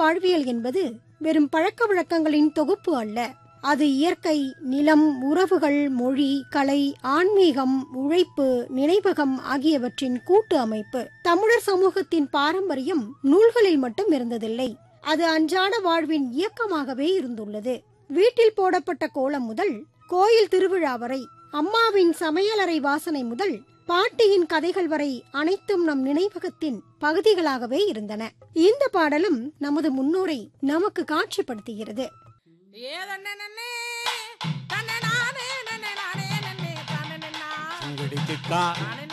வாழ்வியல் என்பது வெறும் பழக்க வழக்கங்களின் தொகுப்பு அல்ல அது இயற்கை நிலம் உறவுகள் மொழி கலை ஆன்மீகம் உழைப்பு நினைவகம் ஆகியவற்றின் கூட்டு அமைப்பு தமிழர் சமூகத்தின் பாரம்பரியம் நூல்களில் மட்டும் இருந்ததில்லை அது அன்றாட வாழ்வின் இயக்கமாகவே இருந்துள்ளது வீட்டில் போடப்பட்ட கோலம் முதல் கோயில் திருவிழா வரை அம்மாவின் சமையலறை வாசனை முதல் பாட்டியின் கதைகள் வரை அனைத்தும் நம் நினைவகத்தின் பகுதிகளாகவே இருந்தன இந்த பாடலும் நமது முன்னோரை நமக்கு காட்சிப்படுத்துகிறது ஏதன்னே தன்னை நானே நன்னே நானே நன்னே தானே நன்னா உங்கடி திக்கா நானே